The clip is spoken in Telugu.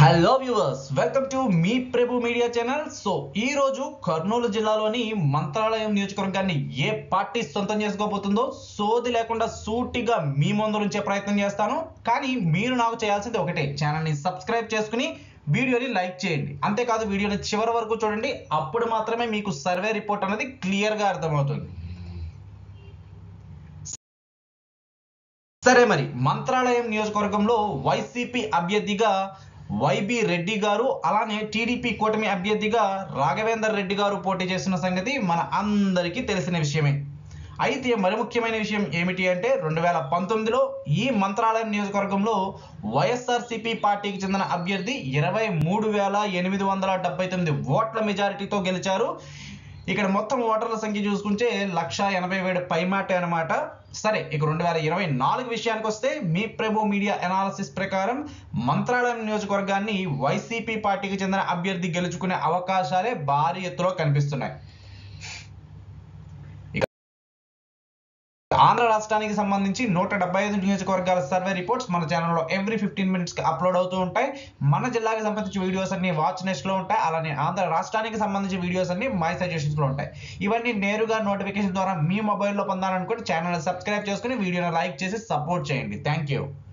హలో వ్యూవర్స్ వెల్కమ్ టు మీ ప్రభు మీడియా ఛానల్ సో ఈ రోజు కర్నూలు జిల్లాలోని మంత్రాలయం నియోజకవర్గాన్ని ఏ పార్టీ సొంతం చేసుకోబోతుందో సోది లేకుండా సూటిగా మీ ముందు నుంచే ప్రయత్నం చేస్తాను కానీ మీరు నాకు చేయాల్సింది ఒకటే ఛానల్ని సబ్స్క్రైబ్ చేసుకుని వీడియోని లైక్ చేయండి అంతేకాదు వీడియోని చివరి వరకు చూడండి అప్పుడు మాత్రమే మీకు సర్వే రిపోర్ట్ అనేది క్లియర్గా అర్థమవుతుంది సరే మరి మంత్రాలయం నియోజకవర్గంలో వైసీపీ అభ్యర్థిగా వైబి రెడ్డి గారు అలానే టీడీపీ కూటమి అభ్యర్థిగా రాఘవేందర్ రెడ్డి గారు పోటీ చేస్తున్న సంగతి మన అందరికీ తెలిసిన విషయమే అయితే మరి ముఖ్యమైన విషయం ఏమిటి అంటే రెండు వేల పంతొమ్మిదిలో ఈ మంత్రాలయం నియోజకవర్గంలో వైఎస్ఆర్సీపీ పార్టీకి చెందిన అభ్యర్థి ఇరవై మూడు వేల ఎనిమిది వందల డెబ్బై తొమ్మిది ఓట్ల మెజారిటీతో గెలిచారు ఇక్కడ మొత్తం ఓటర్ల సంఖ్య చూసుకుంటే లక్ష ఎనభై వేడు పైమాటే అనమాట సరే ఇక రెండు వేల ఇరవై నాలుగు విషయానికి వస్తే మీ ప్రభు మీడియా అనాలసిస్ ప్రకారం మంత్రాలయం నియోజకవర్గాన్ని వైసీపీ పార్టీకి చెందిన అభ్యర్థి గెలుచుకునే అవకాశాలే భారీ ఎత్తులో కనిపిస్తున్నాయి ఇక ఆంధ్ర రాష్ట్రానికి సంబంధించి నూట డెబ్బై ఐదు నియోజకవర్గాల సర్వే రిపోర్ట్స్ మన ఛానల్లో ఎవ్రీ ఫిఫ్టీన్ మినిట్స్కి అప్లోడ్ అవుతూ ఉంటాయి మన జిల్లాకి సంబంధించి వీడియోస్ అన్ని వాచ్ నెస్ట్లో ఉంటాయి అలానే ఆంధ్ర రాష్ట్రానికి సంబంధించి వీడియోస్ అన్ని మై సజెషన్స్లో ఉంటాయి ఇవన్నీ నేరుగా నోటిఫికేషన్ ద్వారా మీ మొబైల్లో పొందాలనుకుంటే ఛానల్ సబ్స్క్రైబ్ చేసుకుని వీడియోని లైక్ చేసి సపోర్ట్ చేయండి థ్యాంక్ యూ